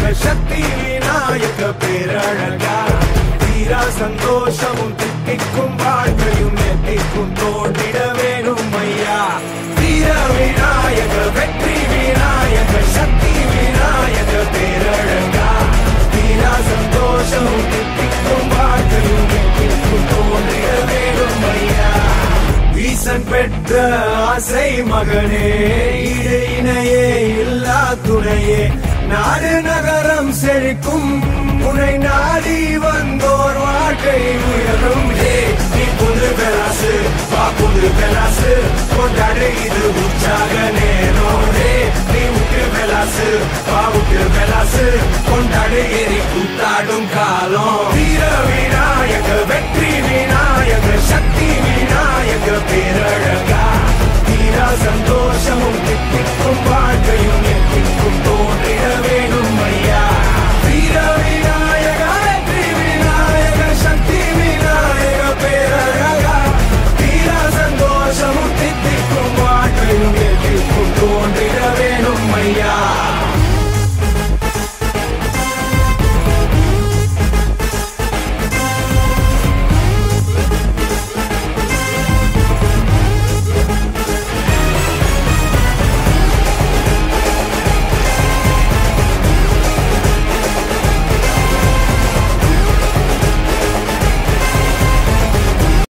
சக்தி விநாயக பேரழகா தீரா சந்தோஷமும் தித்திக்கும் வாழ்க்கையும் எத்திக்கும் தோண்டிட வேணும் ஐயா வீர விநாயக வெற்றி விநாயக சக்தி விநாயக பேரழகா தீரா சந்தோஷமும் தித்திக்கும் வாழ்க்கையும் எத்திக்கும் தோண்டிட வேணும் ஐயா ஈசன் பெற்ற ஆசை மகனே ஈடு இணையே இல்லா துணையே நாடு நகரம் செழிக்கும் உனை நாடி வந்தோர் வாழ்க்கை உயரும் ஹே நீ புது பெலாசு வா புது பெலாசு கொண்டாடு இது உற்சாக நேரம் ஹே நீ உற்று பெலாசு வா உற்று பெலாசு கொண்டாடு எரி கூத்தாடும் காலம் வீர விநாயக வெற்றி விநாயக சக்தி விநாயக பேரழகா தீரா சந்தோஷமும் தித்திக்கும் வாழ்க்கையும்